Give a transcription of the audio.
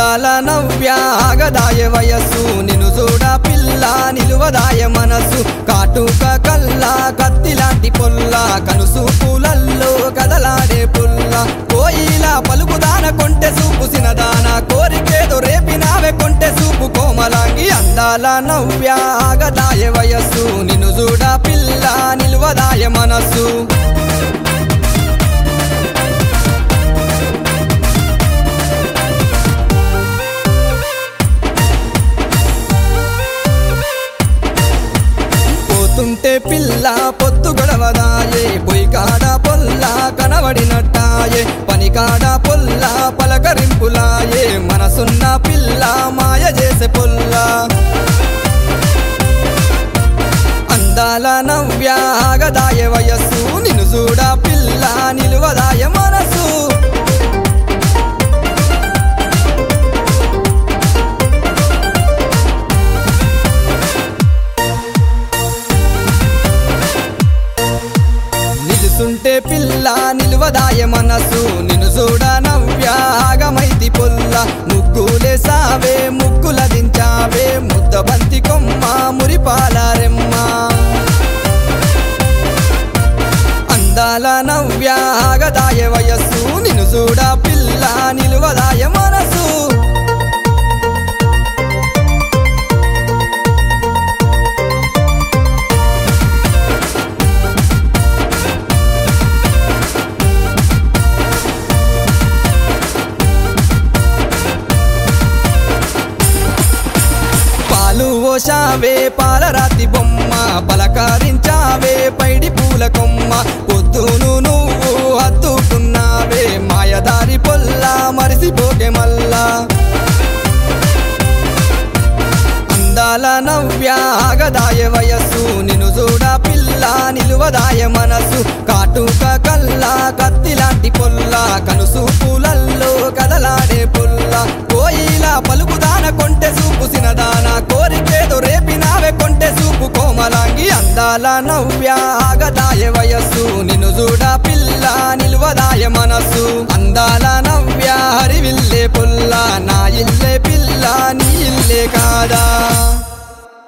అందాల నవ్య ఆగదాయ వయస్సు నిన్ను చూడ పిల్ల నిలువదాయ మనసు కాటుక కల్లా కత్తి లాంటి పొల్ల కనుసు పూలల్లో కదలాడే పుల్ల కోయిల పలుకుదాన కొంటె సూపు సినదాన కోరికేదో రేపినావే కొంటె సూపు కోమలాంగి అందాల నవ్య ఆగదాయ వయస్సు నిన్ను చూడ పిల్ల నిలువదాయ మనసు పోతుంటే పిల్ల పొత్తు గొడవదాయే పొయ్యి కాడ పొల్ల కనబడినట్టాయే పని కాడ పొల్ల పలకరింపులాయే మనసున్న పిల్ల మాయ చేసే పొల్ల అందాల నవ్య ఆగదాయ వయస్సు నిన్ను చూడ పిల్ల నిలువదాయ మనసు నిలుసుంటే పిల్ల నిలువదాయ మనసు నిన్ను చూడ నవ్య ఆగమైతి పొల్ల ముగ్గులే సావే ముగ్గుల దించావే ముద్ద బంతి కొమ్మ మురిపాల రెమ్మ అందాల నవ్య ఆగదాయ వయస్సు నిన్ను చూడ పిల్ల నిలువదాయ మనసు పాలు ఓషావే పాలరాతి బొమ్మ పలకరించావే పైడి పూల కొమ్మ పొద్దును నువ్వు హత్తుకున్నావే మాయదారి పొల్ల మరిసిపోకే మల్లా అందాల నవ్య ఆగదాయ వయస్సు నిన్ను చూడ పిల్ల నిలువదాయ మనసు కాటుక కల్లా కత్తి లాంటి పొల్ల కనుసు పూలల్లో కదలాడే పుల్ల కోయిల పలుకుదాన కొంటె సూపు సినదాన కోరికేదో రేపినావే కొంటె సూపు కోమలాంగి అందాల నవ్య ఆగదాయ వయస్సు నిన్ను చూడ పిల్ల నిలువదాయ మనసు అందాల నవ్య హరివిల్లే పుల్ల నా ఇల్లే పిల్ల నీ ఇల్లే కాదా